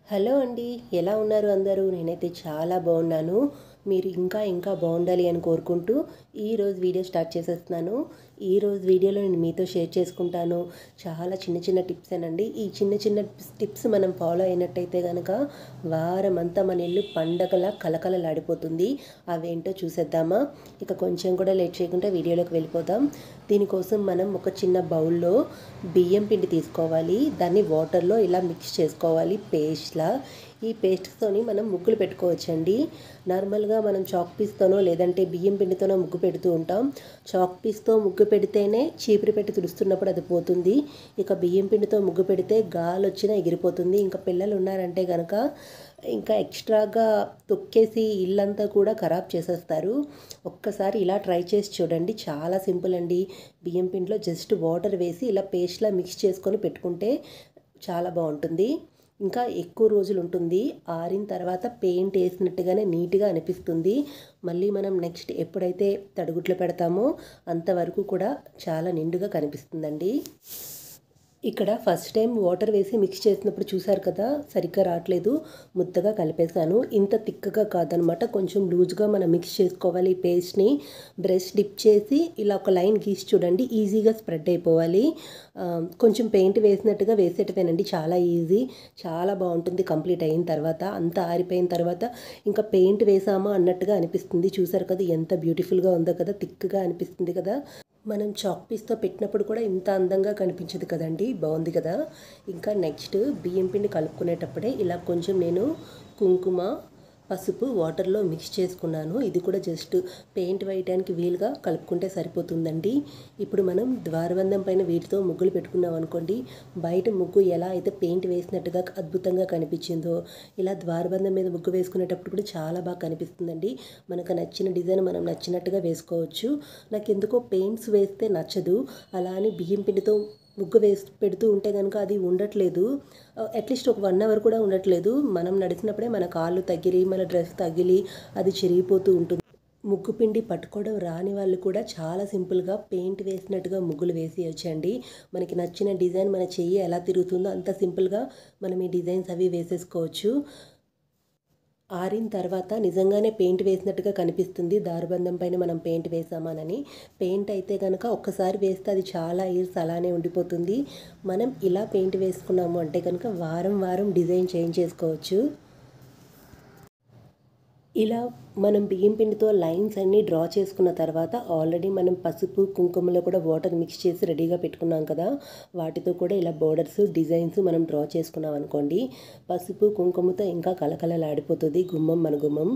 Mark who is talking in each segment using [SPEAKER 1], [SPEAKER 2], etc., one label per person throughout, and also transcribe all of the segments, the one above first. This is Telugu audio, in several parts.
[SPEAKER 1] హలో అండి ఎలా ఉన్నారు అందరూ నేనైతే చాలా బాగున్నాను మీరు ఇంకా ఇంకా బాగుండాలి అని కోరుకుంటూ ఈరోజు వీడియో స్టార్ట్ చేసేస్తున్నాను ఈరోజు వీడియోలో నేను మీతో షేర్ చేసుకుంటాను చాలా చిన్న చిన్న టిప్స్ అనండి ఈ చిన్న చిన్న టిప్స్ మనం ఫాలో అయినట్టయితే కనుక వారం అంతా మన ఇల్లు పండగలా కలకలలాడిపోతుంది అవేంటో చూసేద్దామా ఇక కొంచెం కూడా లేట్ చేయకుండా వీడియోలోకి వెళ్ళిపోదాం దీనికోసం మనం ఒక చిన్న బౌల్లో బియ్యం పిండి తీసుకోవాలి దాన్ని వాటర్లో ఇలా మిక్స్ చేసుకోవాలి పేస్ట్లా ఈ పేస్ట్తోని మనం ముగ్గులు పెట్టుకోవచ్చండి నార్మల్గా మనం చాక్ పీస్తోనో లేదంటే బియ్యం పిండితోనో ముగ్గు పెడుతూ ఉంటాం చాక్ పీస్తో ముగ్గు పెడితేనే చీపురు పెట్టి తుడుస్తున్నప్పుడు అది పోతుంది ఇక బియ్యం పిండితో ముగ్గు పెడితే గాలి వచ్చినా ఎగిరిపోతుంది ఇంకా పిల్లలు ఉన్నారంటే కనుక ఇంకా ఎక్స్ట్రాగా తొక్కేసి ఇల్లంతా కూడా ఖరాబ్ చేసేస్తారు ఒక్కసారి ఇలా ట్రై చేసి చూడండి చాలా సింపుల్ అండి బియ్యం పిండిలో జస్ట్ వాటర్ వేసి ఇలా పేస్ట్లా మిక్స్ చేసుకొని పెట్టుకుంటే చాలా బాగుంటుంది ఇంకా ఎక్కువ రోజులు ఉంటుంది ఆరిన తర్వాత పెయింట్ వేసినట్టుగానే నీట్గా అనిపిస్తుంది మళ్ళీ మనం నెక్స్ట్ ఎప్పుడైతే తడుగుట్లు పెడతామో అంతవరకు కూడా చాలా నిండుగా కనిపిస్తుందండి ఇక్కడ ఫస్ట్ టైం వాటర్ వేసి మిక్స్ చేసినప్పుడు చూసారు కదా సరిగ్గా రావట్లేదు ముద్దగా కలిపేశాను ఇంత తిక్కగా కాదనమాట కొంచెం లూజ్గా మనం మిక్స్ చేసుకోవాలి ఈ పేస్ట్ని బ్రష్ డిప్ చేసి ఇలా ఒక లైన్ గీసి చూడండి ఈజీగా స్ప్రెడ్ అయిపోవాలి కొంచెం పెయింట్ వేసినట్టుగా వేసేటవేనండి చాలా ఈజీ చాలా బాగుంటుంది కంప్లీట్ అయిన తర్వాత అంతా ఆరిపోయిన తర్వాత ఇంకా పెయింట్ వేసామా అన్నట్టుగా అనిపిస్తుంది చూసారు కదా ఎంత బ్యూటిఫుల్గా ఉందో కదా థిక్గా అనిపిస్తుంది కదా మనం చాక్ పీస్తో పెట్టినప్పుడు కూడా ఇంత అందంగా కనిపించదు కదండి బాగుంది కదా ఇంకా నెక్స్ట్ బియ్యం పిండి కలుపుకునేటప్పుడే ఇలా కొంచెం నేను కుంకుమ పసుపు వాటర్లో మిక్స్ చేసుకున్నాను ఇది కూడా జస్ట్ పెయింట్ వేయడానికి వీలుగా కలుపుకుంటే సరిపోతుందండి ఇప్పుడు మనం ద్వారబంధం పైన వీటితో ముగ్గులు పెట్టుకున్నాం అనుకోండి బయట ముగ్గు ఎలా అయితే పెయింట్ వేసినట్టుగా అద్భుతంగా కనిపించిందో ఇలా ద్వారబంధం మీద ముగ్గు వేసుకునేటప్పుడు కూడా చాలా బాగా కనిపిస్తుందండి మనకు నచ్చిన డిజైన్ మనం నచ్చినట్టుగా వేసుకోవచ్చు నాకు ఎందుకో పెయింట్స్ వేస్తే నచ్చదు అలా అని బియ్యం పిండితో ముగ్గు వేసి పెడుతూ ఉంటే కనుక అది ఉండట్లేదు అట్లీస్ట్ ఒక వన్ అవర్ కూడా ఉండట్లేదు మనం నడిచినప్పుడే మన కాళ్ళు తగిలి మన డ్రెస్ తగిలి అది చిరిగిపోతూ ఉంటుంది ముగ్గు పిండి పట్టుకోవడం రాని వాళ్ళు కూడా చాలా సింపుల్గా పెయింట్ వేసినట్టుగా ముగ్గులు వేసి వచ్చండి మనకి నచ్చిన డిజైన్ మన చెయ్యి ఎలా తిరుగుతుందో అంత సింపుల్గా మనం ఈ డిజైన్స్ అవి వేసేసుకోవచ్చు ఆరిన తర్వాత నిజంగానే పెయింట్ వేసినట్టుగా కనిపిస్తుంది దారుబంధం పైన మనం పెయింట్ వేసామనని పెయింట్ అయితే కనుక ఒక్కసారి వేస్తే అది చాలా ఇయర్స్ అలానే ఉండిపోతుంది మనం ఇలా పెయింట్ వేసుకున్నాము అంటే కనుక వారం వారం డిజైన్ చేంజ్ చేసుకోవచ్చు ఇలా మనం బియ్యం పిండితో లైన్స్ అన్నీ డ్రా చేసుకున్న తర్వాత ఆల్రెడీ మనం పసుపు కుంకుమలో కూడా వాటర్ మిక్స్ చేసి రెడీగా పెట్టుకున్నాం కదా వాటితో కూడా ఇలా బోర్డర్స్ డిజైన్స్ మనం డ్రా చేసుకున్నాం అనుకోండి పసుపు కుంకుమతో ఇంకా కలకలలాడిపోతుంది గుమ్మం మన గుమ్మం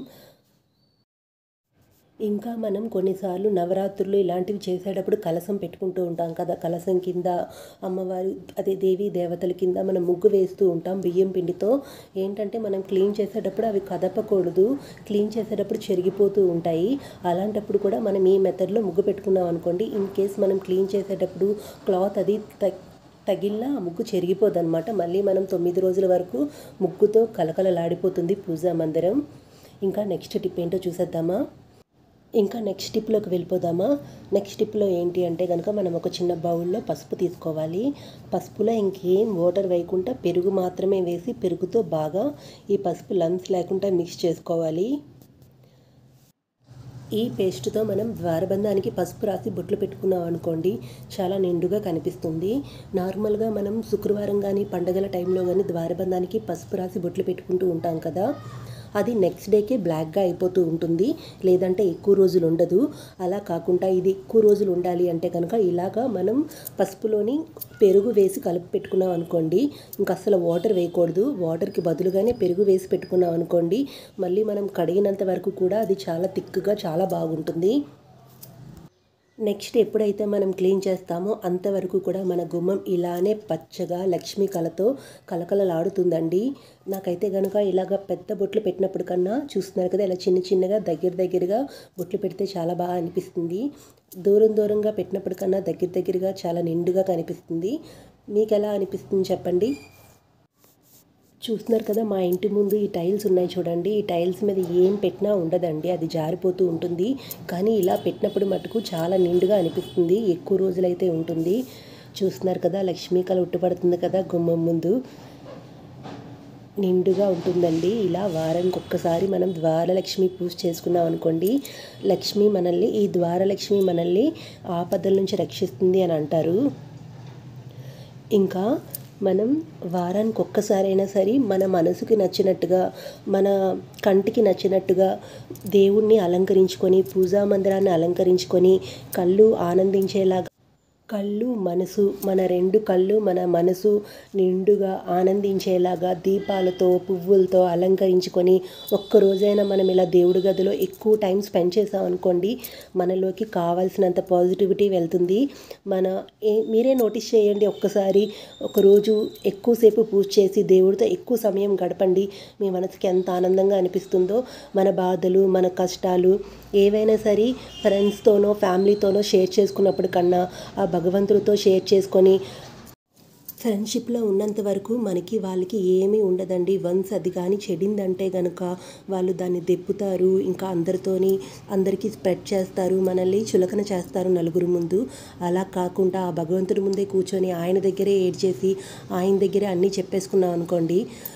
[SPEAKER 1] ఇంకా మనం కొన్నిసార్లు నవరాత్రులు ఇలాంటివి చేసేటప్పుడు కలసం పెట్టుకుంటూ ఉంటాం కదా కలసం కింద అమ్మవారు అదే దేవి దేవతల కింద మనం ముగ్గు వేస్తూ ఉంటాం బియ్యం పిండితో ఏంటంటే మనం క్లీన్ చేసేటప్పుడు అవి కదపకూడదు క్లీన్ చేసేటప్పుడు చెరిగిపోతూ ఉంటాయి అలాంటప్పుడు కూడా మనం ఈ మెథడ్లో ముగ్గు పెట్టుకున్నాం అనుకోండి ఇన్ కేస్ మనం క్లీన్ చేసేటప్పుడు క్లాత్ అది తగిలిన ముగ్గు చెరిగిపోదు అనమాట మళ్ళీ మనం తొమ్మిది రోజుల వరకు ముగ్గుతో కలకలలాడిపోతుంది పూజా మందిరం ఇంకా నెక్స్ట్ టిప్ ఏంటో చూసేద్దామా ఇంకా నెక్స్ట్ టిప్లోకి వెళ్ళిపోదామా నెక్స్ట్ టిప్లో ఏంటి అంటే కనుక మనం ఒక చిన్న బౌల్లో పసుపు తీసుకోవాలి పసుపులో ఇంకేం వాటర్ వేయకుండా పెరుగు మాత్రమే వేసి పెరుగుతో బాగా ఈ పసుపు లంప్స్ లేకుండా మిక్స్ చేసుకోవాలి ఈ పేస్ట్తో మనం ద్వారబంధానికి పసుపు రాసి బొట్లు పెట్టుకున్నాం అనుకోండి చాలా నిండుగా కనిపిస్తుంది నార్మల్గా మనం శుక్రవారం కానీ పండగల టైంలో కానీ ద్వారబంధానికి పసుపు రాసి బొట్లు పెట్టుకుంటూ ఉంటాం కదా అది నెక్స్ట్ డేకే బ్లాక్గా అయిపోతూ ఉంటుంది లేదంటే ఎక్కువ రోజులు ఉండదు అలా కాకుండా ఇది ఎక్కువ రోజులు ఉండాలి అంటే కనుక ఇలాగా మనం పసుపులోని పెరుగు వేసి కలిపి పెట్టుకున్నాం అనుకోండి ఇంకా అసలు వాటర్ వేయకూడదు వాటర్కి బదులుగానే పెరుగు వేసి పెట్టుకున్నాం అనుకోండి మళ్ళీ మనం కడిగినంత వరకు కూడా అది చాలా థిక్గా చాలా బాగుంటుంది నెక్స్ట్ ఎప్పుడైతే మనం క్లీన్ చేస్తామో అంతవరకు కూడా మన గుమ్మం ఇలానే పచ్చగా లక్ష్మీ కళతో కలకలలాడుతుందండి నాకైతే కనుక ఇలాగ పెద్ద బొట్లు పెట్టినప్పుడు కన్నా చూస్తున్నారు కదా ఇలా చిన్న చిన్నగా దగ్గర దగ్గరగా బొట్లు పెడితే చాలా బాగా అనిపిస్తుంది దూరం దూరంగా పెట్టినప్పుడు కన్నా దగ్గర దగ్గరగా చాలా నిండుగా కనిపిస్తుంది మీకు ఎలా అనిపిస్తుంది చెప్పండి చూస్తున్నారు కదా మా ఇంటి ముందు ఈ టైల్స్ ఉన్నాయి చూడండి ఈ టైల్స్ మీద ఏం పెట్టినా ఉండదండి అది జారిపోతూ ఉంటుంది కానీ ఇలా పెట్టినప్పుడు మటుకు చాలా నిండుగా అనిపిస్తుంది ఎక్కువ రోజులైతే ఉంటుంది చూస్తున్నారు కదా లక్ష్మీ కళ ఉట్టుపడుతుంది కదా గుమ్మం ముందు నిండుగా ఉంటుందండి ఇలా వారానికి ఒక్కసారి మనం ద్వారలక్ష్మి పూజ చేసుకున్నాం అనుకోండి లక్ష్మి మనల్ని ఈ ద్వారలక్ష్మి మనల్ని ఆపదల నుంచి రక్షిస్తుంది అని అంటారు ఇంకా మనం వారానికి ఒక్కసారైనా సరే మన మనసుకి నచ్చినట్టుగా మన కంటికి నచ్చినట్టుగా దేవుణ్ణి అలంకరించుకొని పూజా మందిరాన్ని అలంకరించుకొని కళ్ళు ఆనందించేలాగా కళ్ళు మనసు మన రెండు కళ్ళు మన మనసు నిండుగా ఆనందించేలాగా దీపాలతో పువ్వులతో అలంకరించుకొని ఒక్క రోజైనా మనం ఇలా దేవుడి గదిలో ఎక్కువ టైం స్పెండ్ చేసాం అనుకోండి మనలోకి కావాల్సినంత పాజిటివిటీ వెళ్తుంది మన ఏ మీరే నోటీస్ చేయండి ఒక్కసారి ఒకరోజు ఎక్కువసేపు పూజ చేసి దేవుడితో ఎక్కువ సమయం గడపండి మీ మనసుకి ఎంత ఆనందంగా అనిపిస్తుందో మన బాధలు మన కష్టాలు ఏవైనా సరే ఫ్రెండ్స్తోనో ఫ్యామిలీతోనో షేర్ చేసుకున్నప్పుడు కన్నా ఆ భగవంతుడితో షేర్ చేసుకొని ఫ్రెండ్షిప్లో ఉన్నంత వరకు మనకి వాళ్ళకి ఏమీ ఉండదండి వన్స్ అది కానీ చెడిందంటే కనుక వాళ్ళు దాన్ని దెప్పుతారు ఇంకా అందరితోని అందరికీ స్ప్రెడ్ చేస్తారు మనల్ని చులకన చేస్తారు నలుగురు ముందు అలా కాకుండా ఆ భగవంతుడి ముందే కూర్చొని ఆయన దగ్గరే ఏడ్చేసి ఆయన దగ్గరే అన్నీ చెప్పేసుకున్నాం అనుకోండి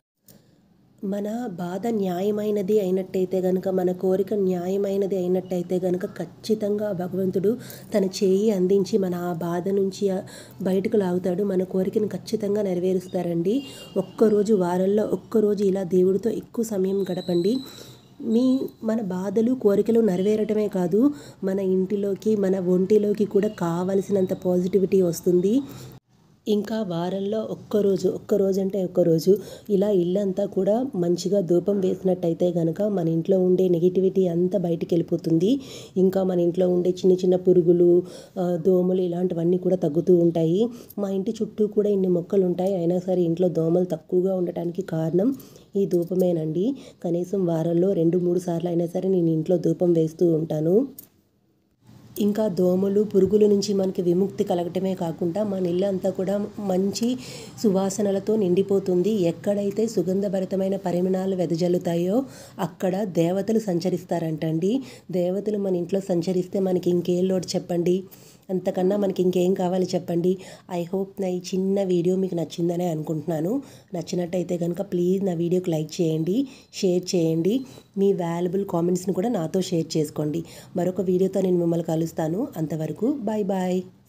[SPEAKER 1] మన బాధ న్యాయమైనది అయినట్టయితే కనుక మన కోరిక న్యాయమైనది అయినట్టయితే కనుక ఖచ్చితంగా భగవంతుడు తన చేయి అందించి మన ఆ బాధ నుంచి బయటకు లాగుతాడు మన కోరికను ఖచ్చితంగా నెరవేరుస్తారండి ఒక్కరోజు వారంలో ఒక్కరోజు ఇలా దేవుడితో ఎక్కువ సమయం గడపండి మీ మన బాధలు కోరికలు నెరవేరటమే కాదు మన ఇంటిలోకి మన ఒంటిలోకి కూడా కావలసినంత పాజిటివిటీ వస్తుంది ఇంకా వారంలో ఒక్కరోజు ఒక్కరోజు అంటే ఒక్కరోజు ఇలా ఇల్లంతా కూడా మంచిగా ధూపం వేసినట్టయితే కనుక మన ఇంట్లో ఉండే నెగిటివిటీ అంతా బయటికి వెళ్ళిపోతుంది ఇంకా మన ఇంట్లో ఉండే చిన్న చిన్న పురుగులు ఆ, దోమలు ఇలాంటివన్నీ కూడా తగ్గుతూ ఉంటాయి మా ఇంటి చుట్టూ కూడా ఇన్ని మొక్కలు ఉంటాయి అయినా సరే ఇంట్లో దోమలు తక్కువగా ఉండటానికి కారణం ఈ ధూపమేనండి కనీసం వారంలో రెండు మూడు సార్లు అయినా సరే నేను ఇంట్లో ధూపం వేస్తూ ఉంటాను ఇంకా దోమలు పురుగుల నుంచి మనకి విముక్తి కలగటమే కాకుండా మన ఇల్లు అంతా కూడా మంచి సువాసనలతో నిండిపోతుంది ఎక్కడైతే సుగంధభరితమైన పరిమాణాలు వెదజల్లుతాయో అక్కడ దేవతలు సంచరిస్తారంటండి దేవతలు మన ఇంట్లో సంచరిస్తే మనకి ఇంకేం లోటు చెప్పండి అంతకన్నా మనకి ఇంకేం కావాలి చెప్పండి ఐ హోప్ నా ఈ చిన్న వీడియో మీకు నచ్చిందనే అనుకుంటున్నాను నచ్చినట్టయితే కనుక ప్లీజ్ నా వీడియోకి లైక్ చేయండి షేర్ చేయండి మీ వాల్యుబుల్ కామెంట్స్ని కూడా నాతో షేర్ చేసుకోండి మరొక వీడియోతో నేను మిమ్మల్ని కలుస్తాను అంతవరకు బాయ్ బాయ్